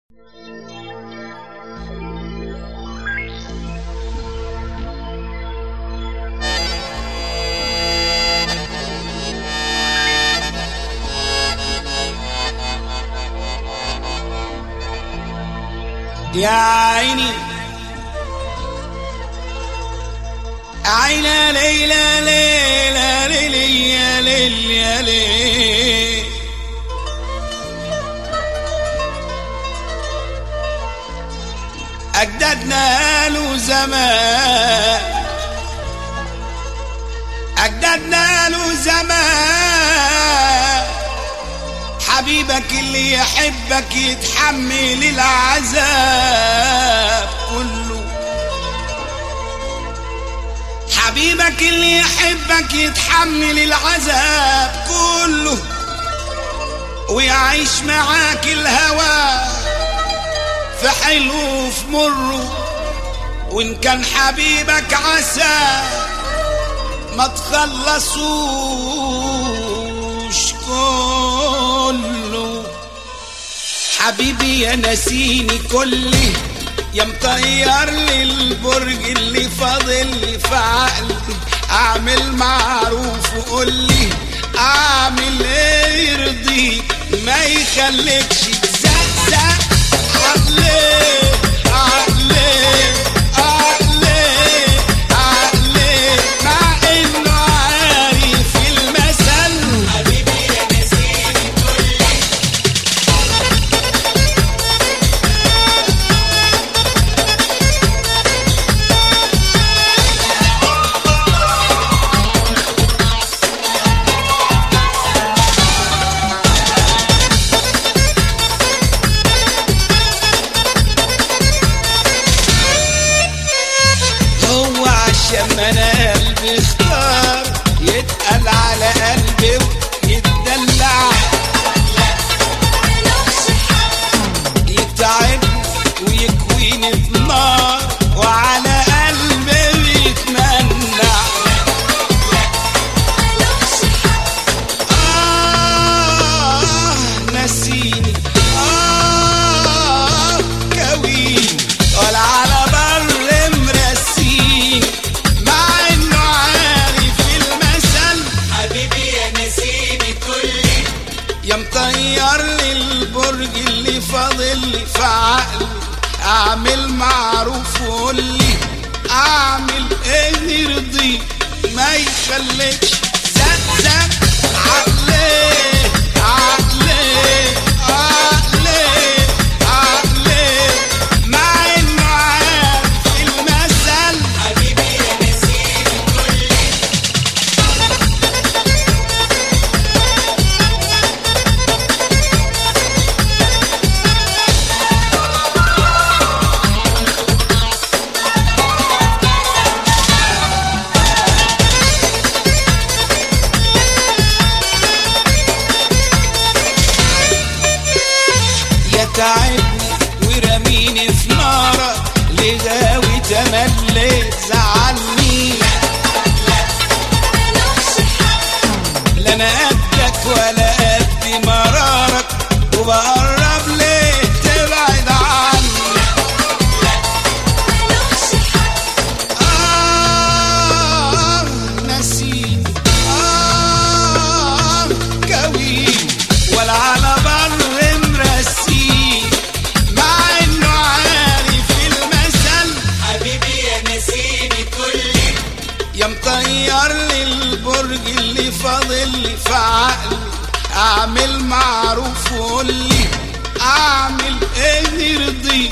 يا عيني عينا ليلى ليلى ليلى يا ليل يا ليل أجدادنا له زمان أجدادنا له زمان حبيبك اللي يحبك يتحمل العذاب كله حبيبك اللي يحبك يتحمل العذاب كله ويعيش معاك الهوى في حلو في مره وان كان حبيبك عسى ما تخلصوش كله حبيبي يا نسيني كلي يا مطير لي البرج اللي فاضل لي في عقلي اعمل معروف وقول لي اعمل ايه يرضيك ما يخليكش تزقزق عقلي عقلي عقلي عقلي مع انه عارف المثل حبيبي يا نسيني كلي هو عشان ما انا قلبي اختار يتقل على قلبي ويتدلع يتعب ويكويني بنار وعلى قلبي بيتمنع آه نسيني آه كويني ولا على بر مرسيني مع انه عارف المثل حبيبي يا نسيني كلي يا مطير لي البرج اللي فاضل لي في عقلي اعمل معروف وقول لي اعمل ايه يرضيك ما يخليكش زق زق عقلي عقلي عقلي عقلي مع انه عارف المثل حبيبي يا نسيني كلي يتعبني ورميني في نارك لغاوي تمليت زعلني لا انا قدك ولا قد مرارك وبقرب ليه تبعد عني آه نسيني آه كويني ولا على بر مرسيني مع انه عارف المثل حبيبي يا نسيني كلي يا مطير لي البرج اللي فاضل لي في عقلي اعمل معروف وقول لي اعمل ايه يرضيك